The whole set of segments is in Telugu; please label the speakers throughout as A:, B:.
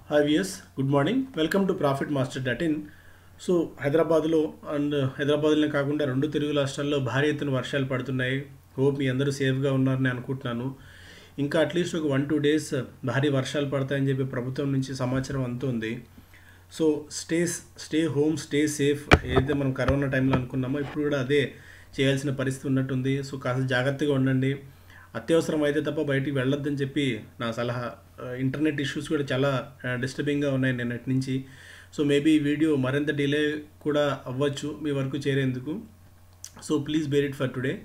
A: hi viewers good morning welcome to profit master dot in so హైదరాబాద్లో అండ్ హైదరాబాద్లోనే కాకుండా రెండు తెలుగు రాష్ట్రాల్లో భారీ ఎత్తున వర్షాలు పడుతున్నాయి హోప్ మీ అందరూ సేఫ్గా ఉన్నారని అనుకుంటున్నాను ఇంకా అట్లీస్ట్ ఒక వన్ టూ డేస్ భారీ వర్షాలు పడతాయని చెప్పి ప్రభుత్వం నుంచి సమాచారం అందుతుంది so stay stay home stay safe ఏదైతే మనం కరోనా టైంలో అనుకున్నామో ఇప్పుడు కూడా అదే చేయాల్సిన పరిస్థితి ఉన్నట్టుంది సో కాస్త జాగ్రత్తగా ఉండండి అత్యవసరం అయితే తప్ప బయటికి వెళ్ళొద్దని చెప్పి నా సలహా ఆ, ఇంటర్నెట్ ఇష్యూస్ కూడా చాలా డిస్టర్బింగ్గా ఉన్నాయి నిన్నటి నుంచి సో మేబీ ఈ వీడియో మరింత డిలే కూడా అవ్వచ్చు మీ వరకు చేరేందుకు so please bear it for today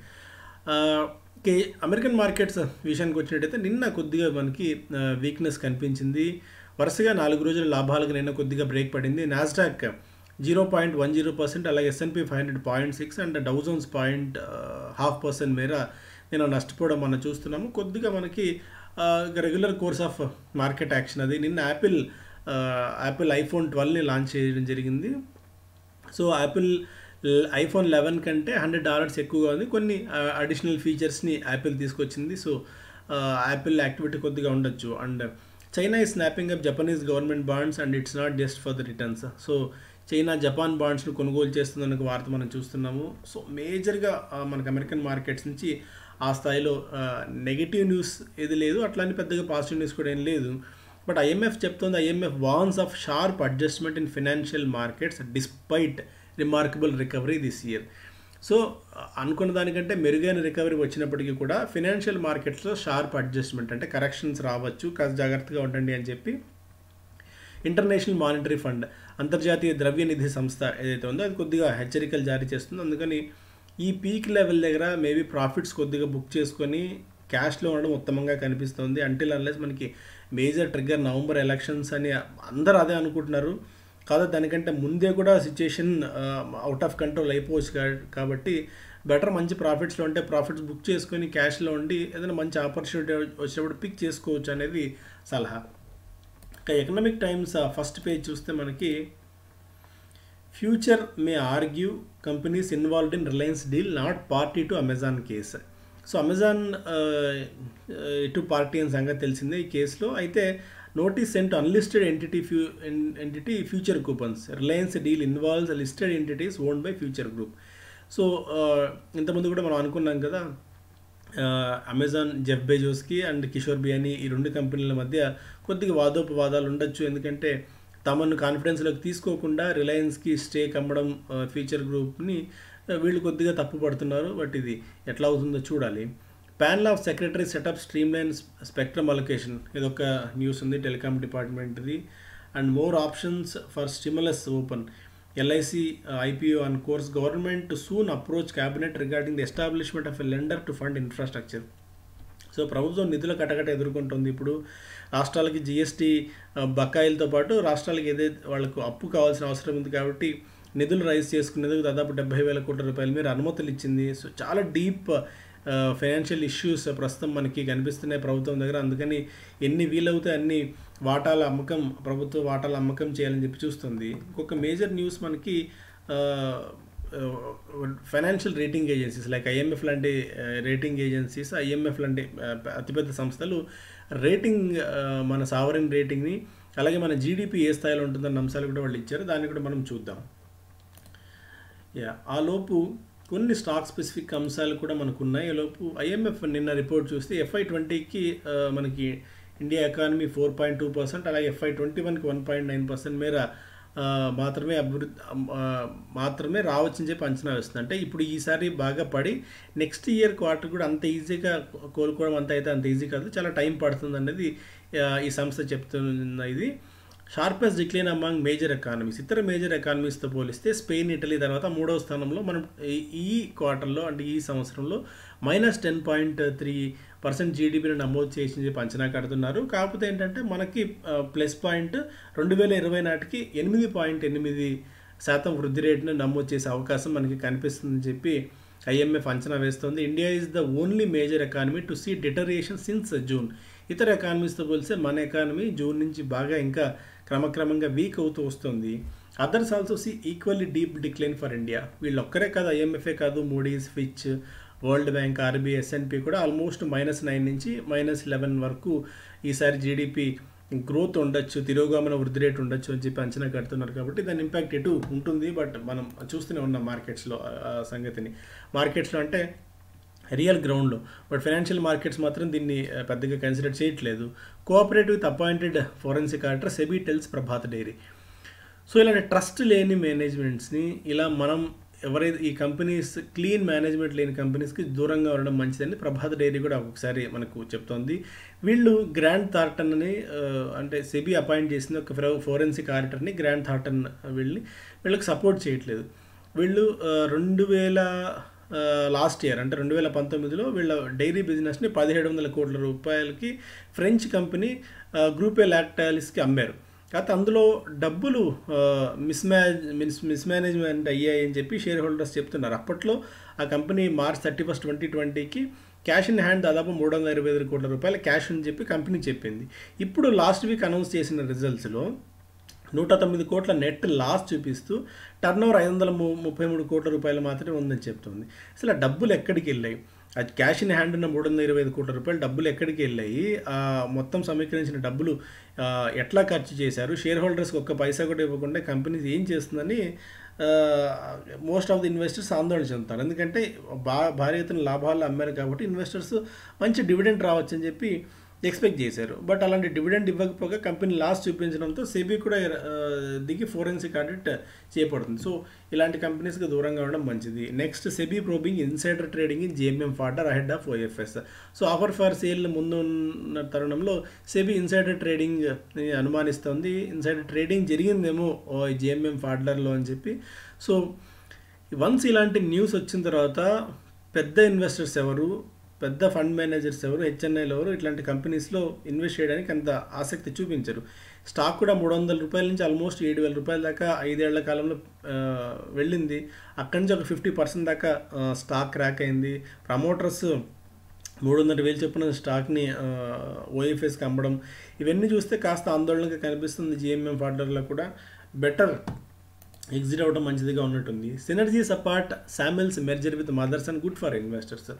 A: okay American markets విషయానికి వచ్చినట్టయితే నిన్న కొద్దిగా మనకి వీక్నెస్ కనిపించింది వరుసగా నాలుగు రోజుల లాభాలకు నిన్న కొద్దిగా బ్రేక్ పడింది Nasdaq zero point one zero percent అలాగే S and P five hundred point six and Dow Jones point half percent మేర నేను నష్టపోవడం మనం చూస్తున్నాము కొద్దిగా మనకి regular course of market action అది నిన్న యాపిల్ యాపిల్ ఐఫోన్ ట్వెల్వ్ని లాంచ్ చేయడం జరిగింది సో యాపిల్ ఐఫోన్ లెవెన్ కంటే హండ్రెడ్ డాలర్స్ ఎక్కువగా ఉంది కొన్ని అడిషనల్ ఫీచర్స్ని యాపిల్ తీసుకొచ్చింది సో యాపిల్ యాక్టివిటీ కొద్దిగా ఉండొచ్చు అండ్ చైనా ఈ snapping up Japanese government bonds and it's not just for the returns so China Japan బాండ్స్ను కొనుగోలు చేస్తుందన్న ఒక వార్త మనం చూస్తున్నాము సో మేజర్గా మనకు అమెరికన్ మార్కెట్స్ నుంచి ఆ స్థాయిలో నెగిటివ్ న్యూస్ ఏది లేదు అట్లానే పెద్దగా పాజిటివ్ న్యూస్ కూడా ఏం లేదు బట్ ఐఎంఎఫ్ చెప్తోంది IMF warns of sharp adjustment in financial markets despite remarkable recovery this year so అనుకున్న దానికంటే మెరుగైన రికవరీ వచ్చినప్పటికీ కూడా ఫినాన్షియల్ మార్కెట్స్లో షార్ప్ అడ్జస్ట్మెంట్ అంటే కరెక్షన్స్ రావచ్చు కాస్త జాగ్రత్తగా ఉండండి అని చెప్పి ఇంటర్నేషనల్ మానిటరీ ఫండ్ అంతర్జాతీయ ద్రవ్య నిధి సంస్థ ఏదైతే ఉందో అది కొద్దిగా హెచ్చరికలు జారీ చేస్తుంది అందుకని ఈ పీక్ లెవెల్ దగ్గర మేబీ ప్రాఫిట్స్ కొద్దిగా బుక్ చేసుకొని క్యాష్లో ఉండడం ఉత్తమంగా కనిపిస్తుంది అంటిల్ అన్లెస్ మనకి మేజర్ ట్రిగ్గర్ నవంబర్ ఎలక్షన్స్ అని అందరూ అదే అనుకుంటున్నారు కాదు దానికంటే ముందే కూడా సిచ్యుయేషన్ అవుట్ ఆఫ్ కంట్రోల్ అయిపోవచ్చు కా- కాబట్టి బెటర్ మంచి ప్రాఫిట్స్లో ఉంటే ప్రాఫిట్స్ బుక్ చేసుకొని క్యాష్లో ఉండి ఏదైనా మంచి ఆపర్చునిటీ వచ్చినప్పుడు పిక్ చేసుకోవచ్చు అనేది సలహా ఇక ఎకనామిక్ టైమ్స్ ఫస్ట్ పేజ్ చూస్తే మనకి future may argue companies involved in Reliance deal not party to Amazon case so Amazon ఇటు పార్టీ అని సంగతి తెలిసిందే ఈ కేసులో అయితే notice sent unlisted entity few entity future coupons Reliance deal involves listed entities owned by Future group so ఇంతకుముందు కూడా మనం అనుకున్నాం కదా అమెజాన్ జెఫ్ బెజోస్కి అండ్ కిషోర్ బియానీ ఈ రెండు కంపెనీల మధ్య కొద్దిగా వాదోపవాదాలు ఉండొచ్చు ఎందుకంటే తమను కాన్ఫిడెన్స్లోకి తీసుకోకుండా రిలయన్స్కి స్టేక్ అమ్మడం ఫ్యూచర్ గ్రూప్ని వీళ్ళు కొద్దిగా తప్పు పడుతున్నారు బట్ ఇది ఎట్లా అవుతుందో చూడాలి panel of secretary setup stream line spectrum allocation ఇదొక న్యూస్ ఉంది టెలికామ్ డిపార్ట్మెంట్ది and more options for stimulus open LIC IPO and course government to soon approach cabinet regarding the establishment of a lender to fund infrastructure so ప్రభుత్వం నిధుల కటకట ఎదుర్కొంటుంది ఇప్పుడు రాష్ట్రాలకి జిఎస్టీ బకాయిలతో పాటు రాష్ట్రాలకి ఏదైతే వాళ్ళకు అప్పు కావాల్సిన అవసరం ఉంది కాబట్టి నిధులు రైజ్ చేసుకునేందుకు దాదాపు డెబ్బై వేల కోట్ల రూపాయల మీద అనుమతులు ఇచ్చింది సో చాలా డీప్ ఫైనాన్షియల్ ఇష్యూస్ ప్రస్తుతం మనకి కనిపిస్తున్నాయి ప్రభుత్వం దగ్గర అందుకని ఎన్ని వీలవుతే అన్ని వాటాల అమ్మకం ప్రభుత్వ వాటాల అమ్మకం చేయాలని చెప్పి చూస్తుంది ఇంకొక మేజర్ న్యూస్ మనకి financial rating agencies like IMF లాంటి రేటింగ్ ఏజెన్సీస్ ఐఎంఎఫ్ లాంటి అతిపెద్ద సంస్థలు రేటింగ్ మన సావరిన్ రేటింగ్ని అలాగే మన జీడిపి ఏ స్థాయిలో ఉంటుందన్న అంశాలు కూడా వాళ్ళు ఇచ్చారు దాన్ని కూడా మనం చూద్దాం యా ఆ లోపు కొన్ని స్టాక్ స్పెసిఫిక్ అంశాలు కూడా మనకు ఉన్నాయి ఈ లోపు ఐఎంఎఫ్ నిన్న రిపోర్ట్ చూస్తే ఎఫ్ఐ ట్వంటీకి మనకి India economy four point two percent అలాగే ఎఫ్ఐ ట్వంటీ వన్కి వన్ పాయింట్ నైన్ పర్సెంట్ మేర ఆ, మాత్రమే అభివృద్ధి ఆ, మాత్రమే రావచ్చని చెప్పి అంచనా వేస్తుంది అంటే ఇప్పుడు ఈసారి బాగా పడి నెక్స్ట్ ఇయర్ క్వార్టర్ కూడా అంత ఈజీగా కోలుకోవడం అంత అయితే అంత ఈజీ కాదు చాలా టైం పడుతుంది అనేది ఆ, ఈ సంస్థ చెప్తున్న ఇది sharpest decline among major economies ఇతర మేజర్ ఎకానమీస్తో పోలిస్తే స్పెయిన్ ఇటలీ తర్వాత మూడవ స్థానంలో మనం ఈ- ఈ క్వార్టర్లో అంటే ఈ సంవత్సరంలో minus ten point three percent జీడిపిని నమోదు చేసి చెప్పి అంచనా కడుతున్నారు కాకపోతే ఏంటంటే మనకి ప్లస్ పాయింట్ రెండు వేల ఇరవై నాటికి ఎనిమిది పాయింట్ ఎనిమిది శాతం వృద్ధి రేటును నమోదు చేసే అవకాశం మనకి కనిపిస్తుందని చెప్పి ఐఎంఎఫ్ అంచనా వేస్తోంది India is the only major economy to see deterioration since June ఇతర ఎకానమీస్తో పోలిస్తే మన ఎకానమీ జూన్ నుంచి బాగా ఇంకా క్రమక్రమంగా వీక్ అవుతూ వస్తుంది others also see equally deep decline for India వీళ్ళు ఒక్కరే కాదు ఐఎంఎఫ్ఏ కాదు Moody's Fitch World Bank RBI S and P కూడా ఆల్మోస్ట్ మైనస్ నైన్ నుంచి మైనస్ లెవెన్ వరకు ఈసారి జీడిపి గ్రోత్ ఉండొచ్చు తిరోగమన వృద్ధి రేటు ఉండొచ్చు అని చెప్పి అంచనా కడుతున్నారు కాబట్టి దాని ఇంపాక్ట్ ఎటు ఉంటుంది బట్ మనం చూస్తూనే ఉన్నాం మార్కెట్స్లో ఆ సంగతిని మార్కెట్స్లో అంటే రియల్ గ్రౌండ్లో బట్ ఫైనాన్షియల్ మార్కెట్స్ మాత్రం దీన్ని ఆ, పెద్దగా కన్సిడర్ చేయట్లేదు cooperative with appointed forensic auditor SEBI tells Prabhat dairy so ఇలాంటి ట్రస్ట్ లేని మేనేజ్మెంట్స్ని ఇలా మనం ఎవరైతే ఈ కంపెనీస్ క్లీన్ మేనేజ్మెంట్ లేని కంపెనీస్కి దూరంగా ఉండడం మంచిదని ప్రభాత్ డైరీ కూడా ఒక్కొక్కసారి మనకు చెప్తోంది వీళ్ళు గ్రాండ్ థార్టన్ అని ఆ, అంటే సెబీ అపాయింట్ చేసిన ఒక ఫోరెన్సిక్ ఆడిటర్ని గ్రాండ్ థార్టన్ వీళ్ళని వీళ్ళకి సపోర్ట్ చేయట్లేదు వీళ్ళు ఆ, రెండు వేల లాస్ట్ ఇయర్ అంటే రెండు వేల పంతొమ్మిదిలో వీళ్ళ డైరీ బిజినెస్ని పదిహేడు వందల కోట్ల రూపాయలకి ఫ్రెంచ్ కంపెనీ గ్రూపే లాక్టాలిస్కి అమ్మారు కాకపోతే అందులో డబ్బులు మిస్ మ్యాజ్ మిస్ మిస్మేనేజ్మెంట్ అయ్యాయి అని చెప్పి షేర్ హోల్డర్స్ చెప్తున్నారు అప్పట్లో ఆ company March thirty first twenty ట్వంటీకి క్యాష్ ఇన్ హ్యాండ్ దాదాపు మూడు వందల ఇరవై ఐదు కోట్ల రూపాయల క్యాష్ అని చెప్పి కంపెనీ చెప్పింది ఇప్పుడు లాస్ట్ వీక్ అనౌన్స్ చేసిన రిజల్ట్స్లో నూట తొమ్మిది కోట్ల నెట్ లాస్ చూపిస్తూ టర్న్ ఓవర్ ఐదు వందల ము- ముప్పై మూడు కోట్ల రూపాయలు మాత్రమే ఉందని చెప్తుంది అసలు ఆ డబ్బులు ఎక్కడికి వెళ్ళాయి అది క్యాష్ ఇన్ హ్యాండ్ ఉన్న మూడు వందల ఇరవై ఐదు కోట్ల రూపాయలు డబ్బులు ఎక్కడికి వెళ్ళాయి ఆ మొత్తం సమీకరించిన డబ్బులు ఆ, ఎట్లా ఖర్చు చేశారు షేర్ హోల్డర్స్కి ఒక్క పైసా కూడా ఇవ్వకుండా కంపెనీ ఏం చేస్తుందని మోస్ట్ ఆఫ్ ది ఇన్వెస్టర్స్ ఆందోళన చెందుతారు ఎందుకంటే బా భారీ ఎత్తున లాభాలు అమ్మారు కాబట్టి ఇన్వెస్టర్స్ మంచి డివిడెంట్ రావచ్చు అని చెప్పి ఎక్స్పెక్ట్ చేశారు బట్ అలాంటి డివిడెండ్ ఇవ్వకపోగా కంపెనీ లాస్ చూపించడంతో సెబీ కూడా ఆ, దిగి ఫోరెన్సిక్ ఆడిట్ చేపడుతుంది సో ఇలాంటి కంపెనీస్కి దూరంగా ఉండడం మంచిది next SEBI probing insider trading in JMM ఫార్డర్ ahead of OFS so offer for sale ముందు ఉన్న తరుణంలో సెబీ ఇన్సైడర్ ట్రేడింగ్ అనుమానిస్తోంది ఇన్సైడర్ ట్రేడింగ్ జరిగిందేమో జేఎంఎం ఫార్డర్లో అని చెప్పి సో వన్స్ ఇలాంటి న్యూస్ వచ్చిన తర్వాత పెద్ద ఇన్వెస్టర్స్ ఎవరు పెద్ద ఫండ్ మేనేజర్స్ ఎవరు హెచ్ఎన్ఐలు ఎవరు ఇట్లాంటి కంపెనీస్లో ఇన్వెస్ట్ చేయడానికి అంత ఆసక్తి చూపించరు స్టాక్ కూడా మూడు వందల రూపాయల నుంచి ఆల్మోస్ట్ ఏడు వేల రూపాయల దాకా ఐదేళ్ల కాలంలో ఆ, వెళ్ళింది అక్కడి నుంచి ఒక ఫిఫ్టీ పర్సెంట్ దాకా ఆ, స్టాక్ క్రాక్ అయింది ప్రమోటర్స్ మూడు వందల వేలు చొప్పున స్టాక్ని ఓఎఫ్ఎస్కి అమ్మడం ఇవన్నీ చూస్తే కాస్త ఆందోళనగా కనిపిస్తుంది జిఎంఎం ఫార్డర్లో కూడా బెటర్ ఎగ్జిట్ అవ్వడం మంచిదిగా ఉన్నట్టుంది synergies apart Samil's merger with mothers and good for investors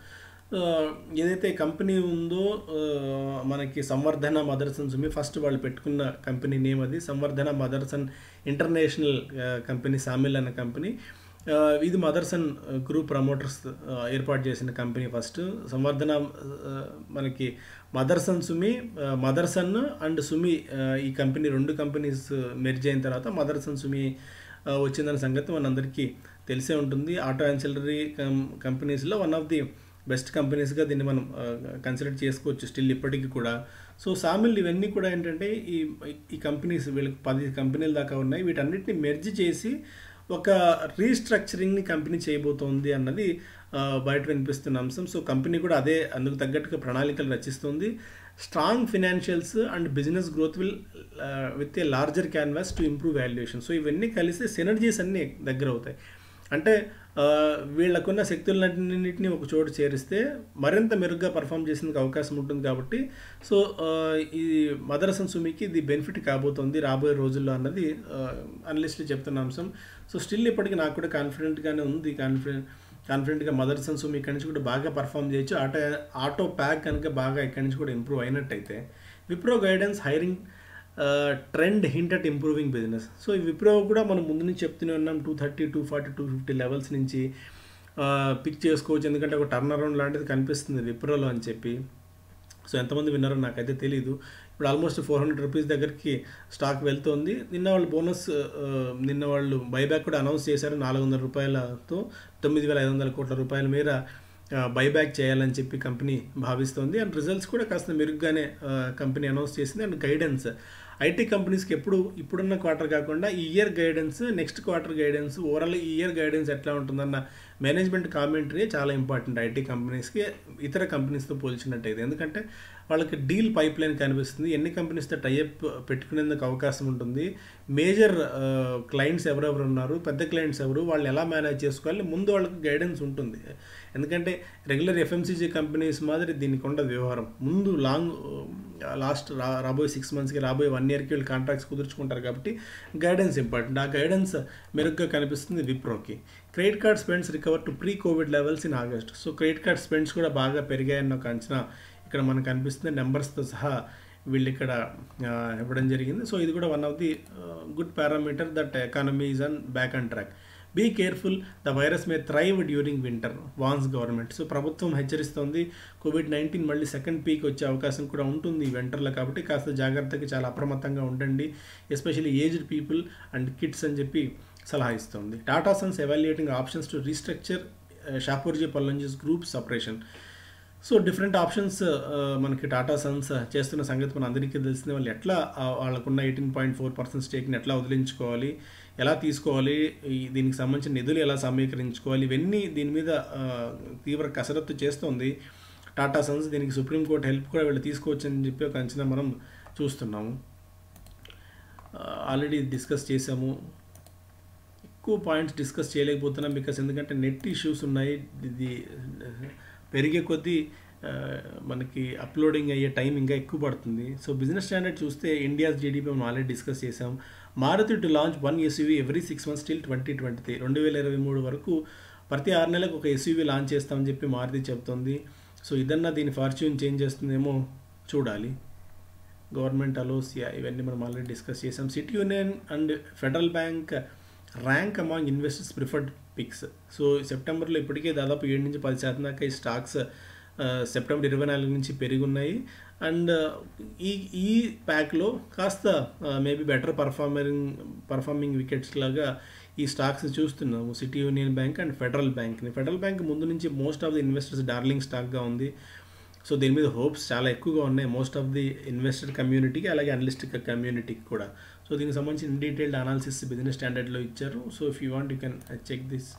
A: ఏదైతే కంపెనీ ఉందో ఆ, మనకి సంవర్ధన మదర్సన్ సుమి ఫస్ట్ వాళ్ళు పెట్టుకున్న కంపెనీ నేమ్ అది సంవర్ధన మదర్సన్ ఇంటర్నేషనల్ కంపెనీ సామిల్ అన్న కంపెనీ ఆ, ఇది మదర్సన్ గ్రూప్ ప్రమోటర్స్ ఆ, ఏర్పాటు చేసిన కంపెనీ ఫస్ట్ సంవర్ధన ఆ, మనకి మదర్సన్ సుమి ఆ, మదర్సన్ అండ్ సుమి ఆ, ఈ కంపెనీ రెండు కంపెనీస్ మెర్జ్ అయిన తర్వాత మదర్సన్ సుమి ఆ, వచ్చిందన్న సంగతి మనందరికీ తెలిసే ఉంటుంది ఆటో యాన్సిలరీ కం కంపెనీస్లో వన్ ఆఫ్ ది బెస్ట్ కంపెనీస్గా దీన్ని మనం కన్సిడర్ చేసుకోవచ్చు స్టిల్ ఇప్పటికీ కూడా సో సామిల్ ఇవన్నీ కూడా ఏంటంటే ఈ ఈ కంపెనీస్ వీళ్ళకి పది కంపెనీల దాకా ఉన్నాయి వీటన్నిటిని మెర్జ్ చేసి ఒక రీస్ట్రక్చరింగ్ని కంపెనీ చేయబోతోంది అన్నది ఆ, బయట వినిపిస్తున్న అంశం సో కంపెనీ కూడా అదే అందుకు తగ్గట్టుగా ప్రణాళికలు రచిస్తుంది strong financials and business growth will with a larger canvas to improve valuation so ఇవన్నీ కలిసి సినర్జీస్ అన్నీ దగ్గర అవుతాయి అంటే ఆ, వీళ్ళకున్న శక్తులన్నింటినీ ఒక చోటు చేరిస్తే మరింత మెరుగ్గా పర్ఫామ్ చేసేందుకు అవకాశం ఉంటుంది కాబట్టి సో ఆ, ఈ మదరసన్ సుమికి ఇది బెనిఫిట్ కాబోతోంది రాబోయే రోజుల్లో అన్నది అనలిస్టులు చెప్తున్న అంశం సో స్టిల్ ఇప్పటికి నాకు కూడా కాన్ఫిడెంట్గానే ఉంది కాన్ఫిడెంట్ కాన్ఫిడెంట్గా మదర్సన్ సుమి ఇక్కడి నుంచి కూడా బాగా పర్ఫామ్ చేయొచ్చు ఆటో ఆటో ప్యాక్ కనుక బాగా ఇక్కడి నుంచి కూడా ఇంప్రూవ్ అయినట్టయితే Wipro guidance hiring trend hint at improving business so ఈ విప్రో కూడా మనం ముందు నుంచి చెప్తూనే ఉన్నాం two thirty two forty two fifty levels నుంచి పిక్ చేసుకోవచ్చు ఎందుకంటే ఒక టర్న్ అరౌండ్ లాంటిది కనిపిస్తుంది విప్రోలో అని చెప్పి సో ఎంతమంది విన్నారో నాకైతే తెలియదు ఇప్పుడు ఆల్మోస్ట్ ఫోర్ హండ్రెడ్ రూపీస్ దగ్గరికి స్టాక్ వెళ్తోంది నిన్న వాళ్ళు బోనస్ ఆ, నిన్న వాళ్ళు బైబ్యాక్ కూడా అనౌన్స్ చేశారు నాలుగు వందల రూపాయలతో తొమ్మిది వేల ఐదు వందల కోట్ల రూపాయల మేర బైబ్యాక్ చేయాలని చెప్పి కంపెనీ భావిస్తోంది అండ్ రిజల్ట్స్ కూడా కాస్త మెరుగ్గానే ఆ, కంపెనీ అనౌన్స్ చేసింది అండ్ గైడెన్స్ ఐటీ కంపెనీస్కి ఎప్పుడు ఇప్పుడున్న క్వార్టర్ కాకుండా ఈ year guidance next quarter guidance overall ఈ ఇయర్ గైడెన్స్ ఎట్లా ఉంటుందన్న మేనేజ్మెంట్ కామెంటరీ చాలా ఇంపార్టెంట్ ఐటీ కంపెనీస్కి ఇతర కంపెనీస్తో పోల్చినట్టయితే ఎందుకంటే వాళ్ళకి డీల్ పైప్ లైన్ కనిపిస్తుంది ఎన్ని కంపెనీస్తో టైఅప్ పెట్టుకునేందుకు అవకాశం ఉంటుంది మేజర్ క్లయింట్స్ ఎవరెవరు ఉన్నారు పెద్ద క్లయింట్స్ ఎవరు వాళ్ళు ఎలా మేనేజ్ చేసుకోవాలి ముందు వాళ్ళకి గైడెన్స్ ఉంటుంది ఎందుకంటే రెగ్యులర్ ఎఫ్ఎంసీజీ కంపెనీస్ మాదిరి దీనికి ఉండదు వ్యవహారం ముందు లాంగ్ లాస్ట్ రా రాబోయే సిక్స్ మంత్స్కి రాబోయే వన్ ఇయర్కి వీళ్ళు కాంట్రాక్ట్స్ కుదుర్చుకుంటారు కాబట్టి గైడెన్స్ ఇంపార్టెంట్ ఆ గైడెన్స్ మెరుగ్గా కనిపిస్తుంది విప్రోకి credit card spends recover to pre covid levels in August so credit card spends కూడా బాగా పెరిగాయన్న ఒక అంచనా ఇక్కడ మనకు కనిపిస్తుంది నెంబర్స్తో సహా వీళ్ళు ఇక్కడ ఆ, ఇవ్వడం జరిగింది సో ఇది కూడా one of the good parameter that economy is on back and track be careful the virus may thrive during winter warns government so ప్రభుత్వం హెచ్చరిస్తోంది కోవిడ్ నైన్టీన్ మళ్ళీ సెకండ్ పీక్ వచ్చే అవకాశం కూడా ఉంటుంది ఈ వింటర్లో కాబట్టి కాస్త జాగ్రత్తగా చాలా అప్రమత్తంగా ఉండండి especially aged people and kids అని చెప్పి సలహా ఇస్తుంది Tata sons evaluating options to restructure Shapoorji Pallonjis group separation so different options మనకి టాటా సన్స్ చేస్తున్న సంగతి మన అందరికీ తెలిసింది వాళ్ళు ఎట్లా ఆ, వాళ్ళకున్న ఎయిటీన్ పాయింట్ ఫోర్ పర్సెంట్ స్టేక్ని ఎట్లా వదిలించుకోవాలి ఎలా తీసుకోవాలి ఈ దీనికి సంబంధించిన నిధులు ఎలా సమీకరించుకోవాలి ఇవన్నీ దీని మీద ఆ, తీవ్ర కసరత్తు చేస్తోంది టాటా సన్స్ దీనికి సుప్రీంకోర్టు హెల్ప్ కూడా వీళ్ళు తీసుకోవచ్చని చెప్పి ఒక అంచనా మనం చూస్తున్నాము ఆల్రెడీ డిస్కస్ చేసాము ఎక్కువ పాయింట్స్ డిస్కస్ చేయలేకపోతున్నాం బికాస్ ఎందుకంటే నెట్ ఇష్యూస్ ఉన్నాయి ఇది పెరిగే కొద్దీ ఆ, మనకి అప్లోడింగ్ అయ్యే టైం ఇంకా ఎక్కువ పడుతుంది సో బిజినెస్ స్టాండర్డ్ చూస్తే ఇండియాస్ జీడిపి మనం ఆల్రెడీ డిస్కస్ చేసాం Maruti to launch one SUV every six months till twenty twenty three రెండు వేల ఇరవై మూడు వరకు ప్రతి ఆరు నెలలకు ఒక ఎస్యూవీ లాంచ్ చేస్తామని చెప్పి మారుతి చెప్తోంది సో ఇదన్నా దీని ఫార్చ్యూన్ చేంజ్ చేస్తుందేమో చూడాలి గవర్నమెంట్ అలోసియా ఇవన్నీ మనం ఆల్రెడీ డిస్కస్ చేసాం City Union and Federal Bank rank among investors preferred picks so సెప్టెంబర్లో ఇప్పటికే దాదాపు ఏడు నుంచి పది శాతం దాకా ఈ స్టాక్స్ ఆ, సెప్టెంబర్ ఇరవై నాలుగు నుంచి పెరిగి ఉన్నాయి అండ్ ఈ ఈ ప్యాక్లో కాస్త maybe better performing performing wickets లాగా ఈ స్టాక్స్ చూస్తున్నాము city union bank and federal బ్యాంక్ని ఫెడరల్ బ్యాంక్ ముందు నుంచి most of the investors darling స్టాక్గా ఉంది సో దీని మీద హోప్స్ చాలా ఎక్కువగా ఉన్నాయి మోస్ట్ ఆఫ్ ది ఇన్వెస్టర్ కమ్యూనిటీకి అలాగే అనలిస్టిక్ కమ్యూనిటీకి కూడా సో దీనికి సంబంధించి ఇన్ డీటెయిల్డ్ అనాలిసిస్ బిజినెస్ స్టాండర్డ్లో ఇచ్చారు so if you want you can check this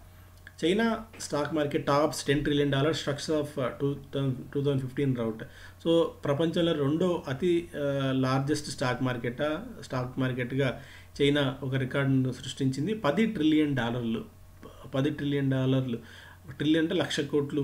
A: China stock market tops ten trillion dollar structure of two thousand two thousand fifteen rout so ప్రపంచంలో రెండో అతి లార్జెస్ట్ స్టాక్ మార్కెట్ స్టాక్ మార్కెట్గా చైనా ఒక రికార్డును సృష్టించింది పది ట్రిలియన్ డాలర్లు పది ట్రిలియన్ డాలర్లు ట్రిలియన్ అంటే లక్ష కోట్లు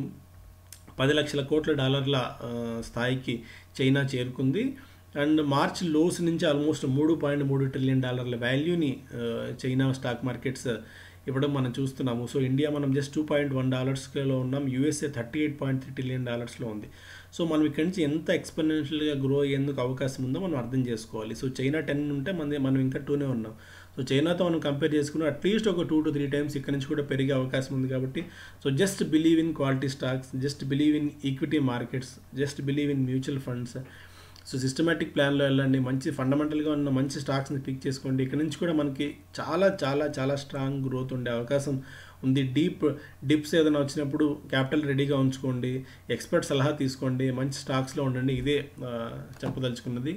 A: పది లక్షల కోట్ల డాలర్ల ఆ, స్థాయికి చైనా చేరుకుంది అండ్ మార్చ్ లోస్ నుంచి ఆల్మోస్ట్ మూడు పాయింట్ మూడు ట్రిలియన్ డాలర్ల వాల్యూని ఆ, చైనా స్టాక్ మార్కెట్స్ ఇవ్వడం మనం చూస్తున్నాము సో ఇండియా మనం జస్ట్ టూ పాయింట్ వన్ డాలర్స్లో ఉన్నాం USA thirty eight point three trillion డాలర్స్లో ఉంది సో మనం ఇక్కడి నుంచి ఎంత ఎక్స్పెన్షియల్గా గ్రో అయ్యేందుకు అవకాశం ఉందో మనం అర్థం చేసుకోవాలి సో చైనా టెన్ ఉంటే మన మనం ఇంకా టూనే ఉన్నాం సో చైనాతో మనం కంపేర్ చేసుకున్న అట్లీస్ట్ ఒక టూ టు త్రీ టైమ్స్ ఇక్కడ నుంచి కూడా పెరిగే అవకాశం ఉంది కాబట్టి so just believe in quality stocks just believe in equity markets just believe in mutual funds so systematic ప్లాన్లో వెళ్ళండి మంచి ఫండమెంటల్గా ఉన్న మంచి స్టాక్స్ని పిక్ చేసుకోండి ఇక్కడ నుంచి కూడా మనకి చాలా చాలా చాలా స్ట్రాంగ్ గ్రోత్ ఉండే అవకాశం ఉంది డీప్ డిప్స్ ఏదైనా వచ్చినప్పుడు క్యాపిటల్ రెడీగా ఉంచుకోండి ఎక్స్పర్ట్ సలహా తీసుకోండి మంచి స్టాక్స్లో ఉండండి ఇదే ఆ, చెప్పదలుచుకున్నది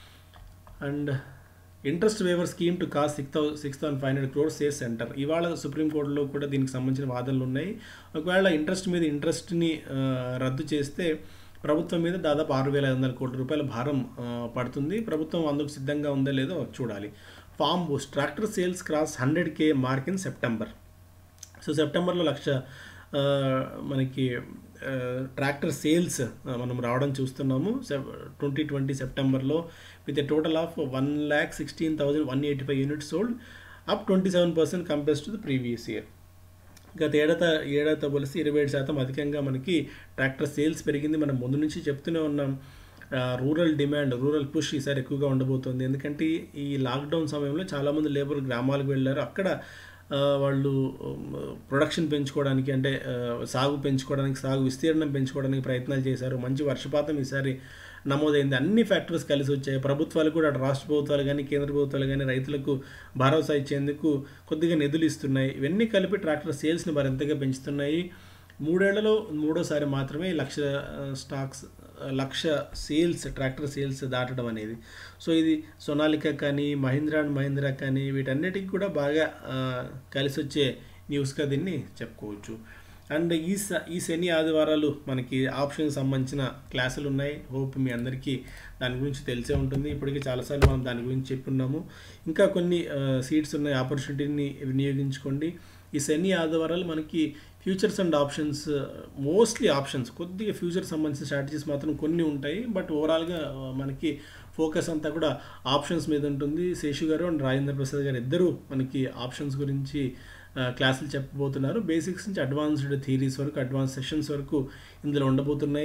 A: and interest waiver scheme to cost six thou six thousand five hundred crores says centre ఇవాళ సుప్రీంకోర్టులో కూడా దీనికి సంబంధించిన వాదనలు ఉన్నాయి ఒకవేళ ఇంట్రెస్ట్ మీద ఇంట్రెస్ట్ని ఆ, రద్దు చేస్తే ప్రభుత్వం మీద దాదాపు ఆరు వేల ఐదు వందల కోట్ల రూపాయల భారం ఆ, పడుతుంది ప్రభుత్వం అందుకు సిద్ధంగా ఉందో లేదో చూడాలి farm boost tractor sales cross hundred K mark in September so సెప్టెంబర్లో లక్ష ఆ, మనకి ఆ, ట్రాక్టర్ సేల్స్ ఆ, మనం రావడం చూస్తున్నాము ట్వంటీ ట్వంటీ సెప్టెంబర్లో with a total of one lakh sixteen thousand one eighty five units sold up twenty seven percent compares to the previous year గత ఏడాది ఏడాదితో పోలిస్తే ఇరవై ఏడు శాతం అధికంగా మనకి ట్రాక్టర్ సేల్స్ పెరిగింది మనం ముందు నుంచి చెప్తూనే ఉన్నాం ఆ, రూరల్ డిమాండ్ రూరల్ పుష్ ఈసారి ఎక్కువగా ఉండబోతోంది ఎందుకంటే ఈ లాక్డౌన్ సమయంలో చాలామంది లేబర్ గ్రామాలకు వెళ్ళారు అక్కడ ఆ, వాళ్ళు ఉమ్, ప్రొడక్షన్ పెంచుకోవడానికి అంటే ఆ, సాగు పెంచుకోవడానికి సాగు విస్తీర్ణం పెంచుకోవడానికి ప్రయత్నాలు చేశారు మంచి వర్షపాతం ఈసారి నమోదైంది అన్ని ఫ్యాక్టర్స్ కలిసి వచ్చాయి ప్రభుత్వాలు కూడా అటు రాష్ట్ర ప్రభుత్వాలు కానీ కేంద్ర ప్రభుత్వాలు కానీ రైతులకు భరోసా ఇచ్చేందుకు కొద్దిగా నిధులు ఇస్తున్నాయి ఇవన్నీ కలిపి ట్రాక్టర్ సేల్స్ని మరింతగా పెంచుతున్నాయి మూడేళ్లలో మూడోసారి మాత్రమే ఈ లక్ష ఆ, స్టాక్స్ ఆ, లక్ష సేల్స్ ట్రాక్టర్ సేల్స్ దాటడం అనేది సో ఇది సొనాలికా కానీ మహీంద్రా అండ్ మహీంద్రా కానీ వీటన్నిటికి కూడా బాగా ఆ, కలిసి వచ్చే న్యూస్గా దీన్ని చెప్పుకోవచ్చు అండ్ ఈ స ఈ శని ఆదివారాలు మనకి ఆప్షన్ సంబంధించిన క్లాసులు ఉన్నాయి హోప్ మీ అందరికీ దాని గురించి తెలిసే ఉంటుంది ఇప్పటికీ చాలాసార్లు మనం దాని గురించి చెప్పున్నాము ఇంకా కొన్ని సీట్స్ ఉన్నాయి ఆపర్చునిటీని వినియోగించుకోండి ఈ శని ఆదివారాలు మనకి futures and options mostly options కొద్దిగా ఫ్యూచర్ సంబంధించిన స్ట్రాటజీస్ మాత్రం కొన్ని ఉంటాయి బట్ ఓవరాల్గా మనకి ఫోకస్ అంతా కూడా ఆప్షన్స్ మీద ఉంటుంది శేషు గారు అండ్ రాజేంద్ర ప్రసాద్ గారు ఇద్దరు మనకి ఆప్షన్స్ గురించి ఆ, క్లాసులు చెప్పబోతున్నారు బేసిక్స్ నుంచి అడ్వాన్స్డ్ థీరీస్ వరకు అడ్వాన్స్ సెషన్స్ వరకు ఇందులో ఉండబోతున్నాయి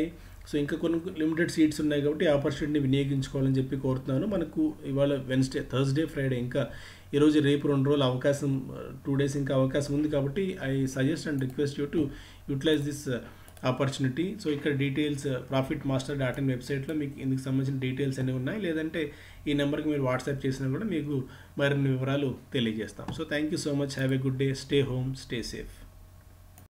A: సో ఇంకా కొన్ని లిమిటెడ్ సీట్స్ ఉన్నాయి కాబట్టి ఆపర్చునిటీని వినియోగించుకోవాలని చెప్పి కోరుతున్నాను మనకు ఇవాళ వెన్స్డే థర్స్డే ఫ్రైడే ఇంకా ఈరోజు రేపు రెండు రోజులు అవకాశం టూ డేస్ ఇంకా అవకాశం ఉంది కాబట్టి I suggest and request you to utilise this opportunity so ఇక్కడ details profit master dot in వెబ్సైట్లో మీకు ఇందుకు సంబంధించిన డీటెయిల్స్ అన్నీ ఉన్నాయి లేదంటే ఈ నెంబర్కి మీరు వాట్సాప్ చేసినా కూడా మీకు మరిన్ని వివరాలు తెలియజేస్తాం so thank you so much have a good day stay home stay safe